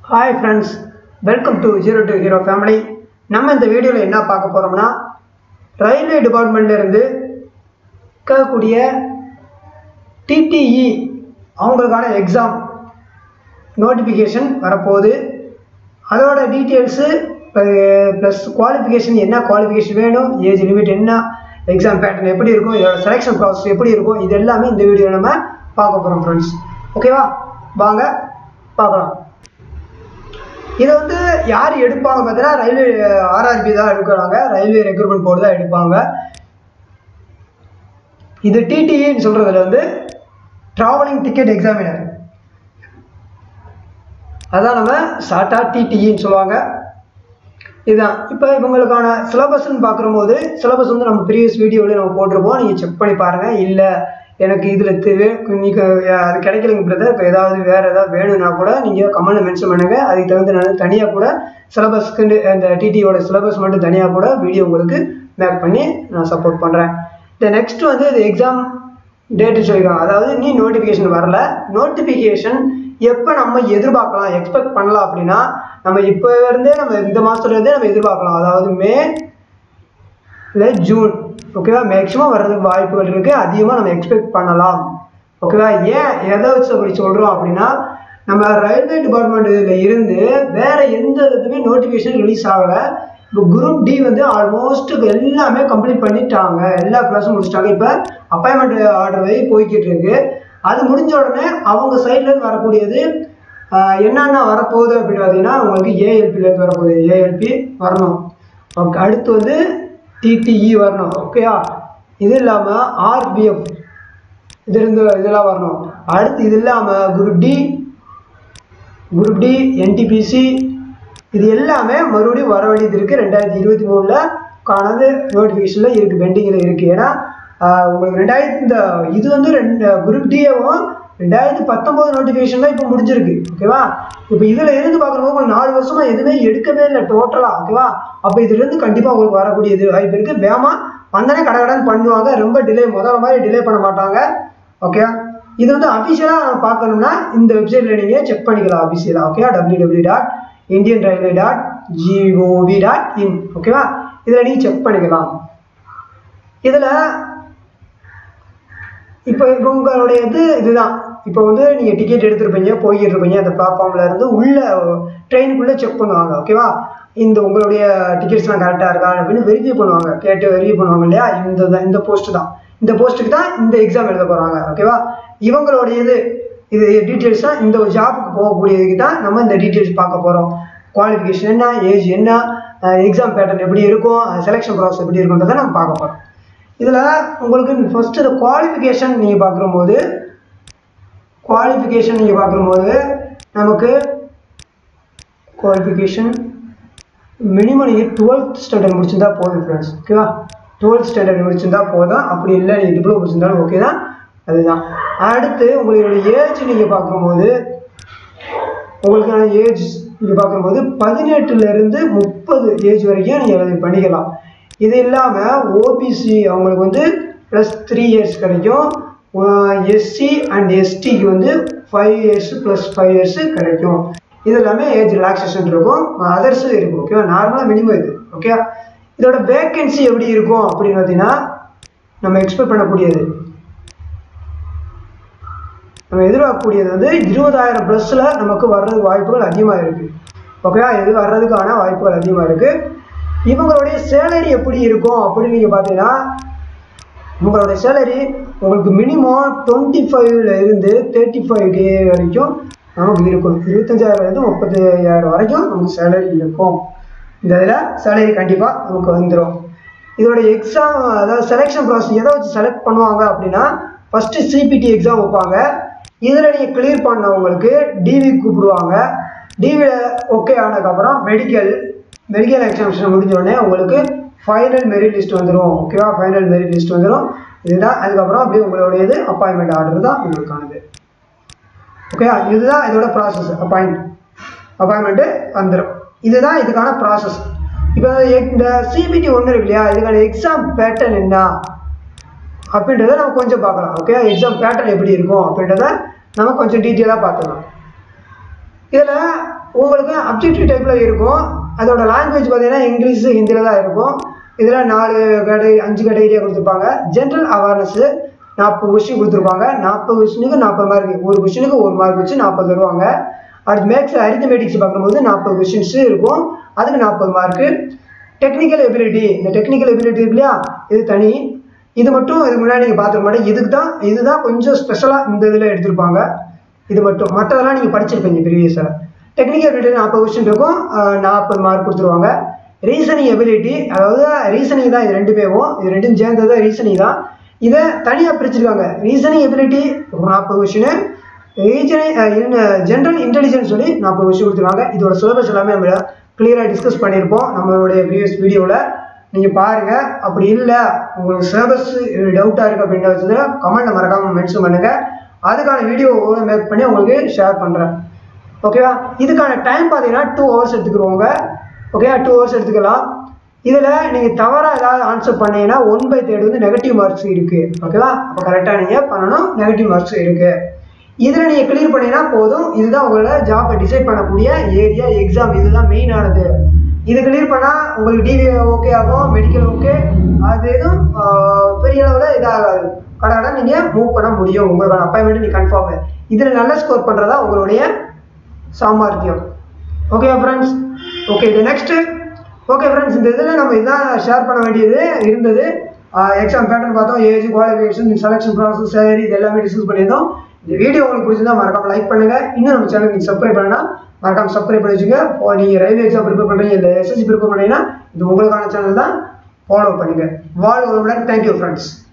hi friends welcome to zero to hero family நம்ம இந்த வீடியோவில் என்ன பார்க்க போகிறோம்னா ரயில்வே டிபார்ட்மெண்ட்லேருந்து கேட்கக்கூடிய டிடிஇ அவங்களுக்கான எக்ஸாம் நோட்டிஃபிகேஷன் வரப்போகுது அதோட டீட்டெயில்ஸு ப்ளஸ் குவாலிஃபிகேஷன் என்ன குவாலிஃபிகேஷன் வேணும் ஏஜ் லிமிட் என்ன எக்ஸாம் பேட்டர்ன் எப்படி இருக்கும் இதோட செலெக்ஷன் ப்ராசஸ் எப்படி இருக்கும் இது எல்லாமே இந்த வீடியோவில் நம்ம பார்க்க போகிறோம் ஃப்ரெண்ட்ஸ் ஓகேவா வாங்க பார்க்கலாம் இதை வந்து யார் எடுப்பாங்க பார்த்தீங்கன்னா ரயில்வே ஆர்ஆர்பி தான் எடுக்கிறாங்க ரயில்வே ரெக்ரூட்மெண்ட் போர்டு தான் எடுப்பாங்க இது டிடிஇன்னு சொல்கிறதுல வந்து ட்ராவலிங் டிக்கெட் எக்ஸாமினர் அதான் நம்ம ஷார்ட்டாக டிடிஇன்னு சொல்லுவாங்க இதுதான் இப்போ இவங்களுக்கான சிலபஸ்ன்னு பார்க்கும்போது சிலபஸ் வந்து நம்ம ப்ரீவியஸ் வீடியோவில் நம்ம போட்டிருப்போம் நீங்கள் செக் பண்ணி பாருங்கள் இல்லை எனக்கு இதில் தேவை நீங்கள் அது கிடைக்கலைங்க பிரதர் இப்போ ஏதாவது வேறு ஏதாவது வேணும்னா கூட நீங்கள் கமெண்ட்டில் மென்ஷன் பண்ணுங்கள் அதுக்கு தகுந்த நான் தனியாக கூட சிலபஸ்க்கு அந்த டிடியோட சிலபஸ் மட்டும் தனியாக கூட வீடியோ உங்களுக்கு மேக் பண்ணி நான் சப்போர்ட் பண்ணுறேன் இந்த நெக்ஸ்ட் வந்து இது எக்ஸாம் டேட்டு சொல்லியிருக்காங்க அதாவது நீ நோட்டிஃபிகேஷன் வரல நோட்டிஃபிகேஷன் எப்போ நம்ம எதிர்பார்க்கலாம் எக்ஸ்பெக்ட் பண்ணலாம் அப்படின்னா நம்ம இப்போ இருந்தே நம்ம இந்த மாதத்துலேருந்தே நம்ம எதிர்பார்க்கலாம் அதாவது மே இல்லை ஜூன் ஓகேவா மேக்ஸிமம் வர்றதுக்கு வாய்ப்புகள் இருக்குது அதிகமாக நம்ம எக்ஸ்பெக்ட் பண்ணலாம் ஓகேவா ஏன் எதை வச்சு அப்படி சொல்கிறோம் அப்படின்னா நம்ம ரயில்வே டிபார்ட்மெண்ட்டில் இருந்து வேறு எந்த இதுவுமே நோட்டிஃபிகேஷன் ரிலீஸ் ஆகலை இப்போ குரூப் டி வந்து ஆல்மோஸ்ட் எல்லாமே கம்ப்ளீட் பண்ணிட்டாங்க எல்லா கிளாஸும் முடிச்சிட்டாங்க இப்போ அப்பாயின்மெண்ட் ஆர்டர் வை போய்கிட்டு இருக்கு அது முடிஞ்ச உடனே அவங்க சைட்லேருந்து வரக்கூடியது என்னென்ன வரப்போகுது அப்படின்னு பார்த்தீங்கன்னா உங்களுக்கு ஏஎல்பிலேருந்து வரப்போகுது ஏஎல்பி வரணும் ஓகே அடுத்து வந்து டிடிஇ வரணும் ஓகேயா இது இல்லாமல் ஆர்பிஎஃப் இது இருந்து இதெல்லாம் வரணும் அடுத்து இது இல்லாமல் group D group D NTPC இது எல்லாமே மறுபடியும் வர வேண்டியது இருக்குது ரெண்டாயிரத்தி இருபத்தி மூணில் காணது நோட்டிஃபிகேஷனில் இருக்குது பெண்டிங்கில் இருக்குது ஏன்னா உங்களுக்கு ரெண்டாயிரத்தி இந்த இது வந்து ரெண்டு குரூப் டிஏவும் ரெண்டாயிரத்தி பத்தொம்போது நோட்டிஃபிகேஷன் இப்போ முடிஞ்சிருக்கு ஓகேவா இப்போ இதில் இருந்து பார்க்குறப்போ உங்களுக்கு நாலு வருஷமாக எதுவுமே எடுக்கவே இல்லை டோட்டலாக ஓகேவா அப்போ இதுலேருந்து கண்டிப்பாக உங்களுக்கு வரக்கூடிய இது வாய்ப்பு இருக்குது வேகமாக வந்தனே கடை கடன் பண்ணுவாங்க ரொம்ப டிலே முதல்ல மாதிரி டிலே பண்ண மாட்டாங்க ஓகே இது வந்து அஃபிஷியலாக பார்க்கணும்னா இந்த வெப்சைட்டில் நீங்கள் செக் பண்ணிக்கலாம் அஃபிஷியலாக ஓகேவா W W dot Indian railway dot G O V dot in ஓகேவா இதில் நீங்கள் செக் பண்ணிக்கலாம் இதில் இப்போ இப்போ உங்களுடைய இது இதுதான் இப்போ வந்து நீங்கள் டிக்கெட் எடுத்துருப்பீங்க போய்கிட்டு இருப்பீங்க அந்த பிளாட்ஃபார்மில் இருந்து உள்ள ட்ரெயினுக்குள்ளே செக் பண்ணுவாங்க ஓகேவா இந்த உங்களுடைய டிக்கெட்ஸ்லாம் கரெக்டாக இருக்கா அப்படின்னு வெரிஃபை பண்ணுவாங்க கேட்டு வெரிஃபை பண்ணுவாங்க இல்லையா இந்த இந்த போஸ்ட்டு தான் இந்த போஸ்ட்டுக்கு தான் இந்த எக்ஸாம் எழுத போகிறாங்க ஓகேவா இவங்களுடைய இது இது டீட்டெயில்ஸ் தான் இந்த ஜாபுக்கு போகக்கூடியதுக்கு தான் நம்ம இந்த டீட்டெயில்ஸ் பார்க்க போகிறோம் குவாலிஃபிகேஷன் என்ன ஏஜ் என்ன எக்ஸாம் பேட்டர்ன் எப்படி இருக்கும் செலெக்ஷன் ப்ராசஸ் எப்படி இருக்குன்றதை நம்ம பார்க்க போகிறோம் இதில் உங்களுக்கு ஃபஸ்ட்டு இந்த குவாலிஃபிகேஷன் நீங்கள் பார்க்கும்போது குவாலிஃபிகேஷன் நீங்கள் பார்க்கும்போது நமக்கு குவாலிஃபிகேஷன் மினிமம் நீங்கள் டுவெல்த் ஸ்டாண்டர்ட் முடிச்சிருந்தா போதும் ஃப்ரெண்ட்ஸ் ஓகேவா டுவெல்த் ஸ்டாண்டர்ட் முடிச்சிருந்தா போதும் அப்படி இல்லை நீங்கள் டிப்ளமோ முடிச்சிருந்தாலும் ஓகே தான் அதுதான் அடுத்து உங்களுடைய ஏஜ் நீங்கள் பார்க்கும்போது உங்களுக்கான ஏஜ் நீங்கள் பார்க்கும்போது பதினெட்டுலேருந்து முப்பது ஏஜ் வரைக்கும் நீங்கள் பண்ணிக்கலாம் இது இல்லாமல் ஓபிசி அவங்களுக்கு வந்து ப்ளஸ் த்ரீ இயர்ஸ் கிடைக்கும் எஸ்சி அண்ட் எஸ்டிக்கு வந்து five years plus five years கிடைக்கும் இது எல்லாமே ஏஜ் ரிலாக்ஸேஷன் இருக்கும் அதர்ஸும் இருக்கும் ஓகேவா நார்மலாக மினிமம் இது ஓகே இதோட வேக்கன்சி எப்படி இருக்கும் அப்படின்னு பார்த்தீங்கன்னா நம்ம எக்ஸ்பெக்ட் பண்ணக்கூடியது நம்ம எதிர்பார்க்கக்கூடியது வந்து இருபதாயிரம் ப்ளஸில் நமக்கு வர்றதுக்கு வாய்ப்புகள் அதிகமாக இருக்குது ஓகேவா இது வர்றதுக்கான வாய்ப்புகள் அதிகமாக இருக்குது இவங்களுடைய சேலரி எப்படி இருக்கும் அப்படின்னு நீங்கள் பார்த்தீங்கன்னா உங்களுடைய சேலரி உங்களுக்கு மினிமம் டுவெண்ட்டி ஃபைவ்ல இருந்து தேர்ட்டி ஃபைவ் கே வரைக்கும் நமக்கு இருக்கும் இருபத்தஞ்சாயிரம்லேருந்து முப்பத்தி ஐயாயிரம் வரைக்கும் நமக்கு சேலரி இருக்கும் இந்த இதில் சேலரி கண்டிப்பாக நமக்கு வந்துடும் இதோட எக்ஸாம் அதாவது செலெக்ஷன் ப்ராசஸ் எதை வச்சு செலக்ட் பண்ணுவாங்க அப்படின்னா ஃபஸ்ட்டு சிபிடி எக்ஸாம் வைப்பாங்க இதில் நீங்கள் கிளியர் பண்ணவங்களுக்கு டிவி கூப்பிடுவாங்க டிவியில் ஓகே ஆனதுக்கப்புறம் மெடிக்கல் மெடிக்கல் எக்ஸாமினேஷன் முடிஞ்ச உடனே உங்களுக்கு ஃபைனல் மெரிட் லிஸ்ட் வந்துடும் ஓகேவா ஃபைனல் மெரிட் லிஸ்ட் வந்துடும் இதுதான் அதுக்கப்புறம் அப்படியே உங்களுடைய இது அப்பாயின்மெண்ட் ஆர்டர் தான் உங்களுக்கானது ஓகே இதுதான் இதோட ப்ராசஸ் அப்பாயிண்ட் அப்பாயின்மெண்ட்டு வந்துடும் இதுதான் இதுக்கான ப்ராசஸ் இப்போ இந்த சிபிடி ஒன்று இருக்கு இல்லையா இதுக்கான எக்ஸாம் பேட்டர்ன் என்ன அப்படின்றத நம்ம கொஞ்சம் பார்க்கலாம் ஓகே எக்ஸாம் பேட்டர்ன் எப்படி இருக்கும் அப்படின்றத நம்ம கொஞ்சம் டீட்டெயிலாக பார்த்துக்கலாம் இதில் உங்களுக்கு அப்ஜெக்டிவ் டைப்பில் இருக்கும் அதோட லாங்குவேஜ் பார்த்தீங்கன்னா இங்கிலீஷ் ஹிந்தியில் தான் இருக்கும் இதில் நாலு கடை அஞ்சு கேட்டகரியாக கொடுத்துருப்பாங்க ஜென்ரல் அவேர்னஸ்ஸு நாற்பது கொஸ்டின் கொடுத்துருப்பாங்க நாற்பது கொஸ்டினுக்கு நாற்பது மார்க் ஒரு கொஸ்டினுக்கு ஒரு மார்க் வச்சு நாற்பது தருவாங்க அடுத்து மேக்ஸ் அரித்தமெட்டிக்ஸ் பார்க்கும்போது நாற்பது கொஸ்டின்ஸ் இருக்கும் அதுக்கு நாற்பது மார்க்கு டெக்னிக்கல் எபிலிட்டி இந்த டெக்னிக்கல் எபிலிட்டி இருக்கு இல்லையா இது தனி இது மட்டும் இதுக்கு முன்னாடி நீங்கள் பார்த்துக்க மாட்டேன் இதுக்கு தான் இதுதான் கொஞ்சம் ஸ்பெஷலாக இந்த இதில் எடுத்திருப்பாங்க இது மட்டும் மற்றதெல்லாம் நீங்கள் படிச்சிருப்பீங்க ப்ரீவியஸாக டெக்னிக்கல் எபிலிட்டி நாற்பது கொஸ்டின் இருக்கும் நாற்பது மார்க் கொடுத்துருவாங்க ரீசனிங் எபிலிட்டி அதாவது ரீசனிங் தான் இது ரெண்டுமேவும் இது ரெண்டும் சேர்ந்தது தான் ரீசனிங் தான் இதை தனியாக பிரிச்சிருக்காங்க ரீசனிங் எபிலிட்டி ஒரு நாற்பது கொஸ்டின் ரீஜனிங் ஜென்ரல் இன்டெலிஜென்ஸ் சொல்லி நாற்பது கொஸ்டின் கொடுத்துருக்காங்க இதோட சிலபஸ் எல்லாமே நம்ம கிளியராக டிஸ்கஸ் பண்ணியிருப்போம் நம்மளுடைய ப்ரீவியஸ் வீடியோவில் நீங்கள் பாருங்கள் அப்படி இல்லை உங்களுக்கு சிலபஸ் டவுட்டாக இருக்குது அப்படின்ற பட்சத்தில் கமெண்ட்டில் மறக்காமல் மென்ஷன் பண்ணுங்கள் அதுக்கான வீடியோவோட மேக் பண்ணி உங்களுக்கு ஷேர் பண்ணுறேன் ஓகேவா இதுக்கான டைம் பார்த்தீங்கன்னா டூ ஹவர்ஸ் எடுத்துக்கிறவங்க ஓகேவா டூ ஹவர்ஸ் எடுத்துக்கலாம் இதில் நீங்கள் தவறாக ஏதாவது ஆன்சர் பண்ணீங்கன்னா ஒன் பை தேர்ட் வந்து நெகட்டிவ் மார்க்ஸ் இருக்குது ஓகேவா அப்போ கரெக்டாக நீங்கள் பண்ணணும் நெகட்டிவ் மார்க்ஸ் இருக்குது இதில் நீங்கள் கிளியர் பண்ணீங்கன்னா போதும் இதுதான் உங்களோட ஜாப்பை டிசைட் பண்ணக்கூடிய ஏரியா எக்ஸாம் இதுதான் மெயினானது இது கிளியர் பண்ணால் உங்களுக்கு டிவி ஓகே ஆகும் மெடிக்கல் ஓகே அது எதுவும் ஆஹ், பெரிய அளவில் இதாகாது கடை நீங்கள் மூவ் பண்ண முடியும் உங்களுக்கான அப்பாயின்மெண்ட் நீ கன்ஃபார்ம் இதில் நல்ல ஸ்கோர் பண்ணுறதா உங்களுடைய சாமர்த்தியம் ஓகே ஃப்ரெண்ட்ஸ் ஓகே இது நெக்ஸ்ட்டு ஓகே ஃப்ரெண்ட்ஸ் இந்த இதில் நம்ம இதான் ஷேர் பண்ண வேண்டியது இருந்தது எக்ஸாம் பேட்டர்ன் பார்த்தோம் age qualification selection process salary இது எல்லாமே டிஸ்கஸ் பண்ணியிருந்தோம் இந்த வீடியோ உங்களுக்கு பிடிச்சிருந்தா மறக்காம லைக் பண்ணுங்க இன்னும் நம்ம சேனல் நீங்கள் சப்ஸ்கிரைப் பண்ணா மறக்காம சப்ஸ்கிரைப் பண்ணி வச்சுங்க இப்போ நீங்கள் ரயில்வே எக்ஸாம் ப்ரிப்பேர் பண்ணுறீங்க இல்லை எஸ்எஸ்சி ப்ரிப்பேர் பண்ணீங்கன்னா இது உங்களுக்கான சேனல் தான் ஃபாலோ பண்ணுங்க வாழ் ஒரு தேங்க்யூ ஃப்ரெண்ட்ஸ்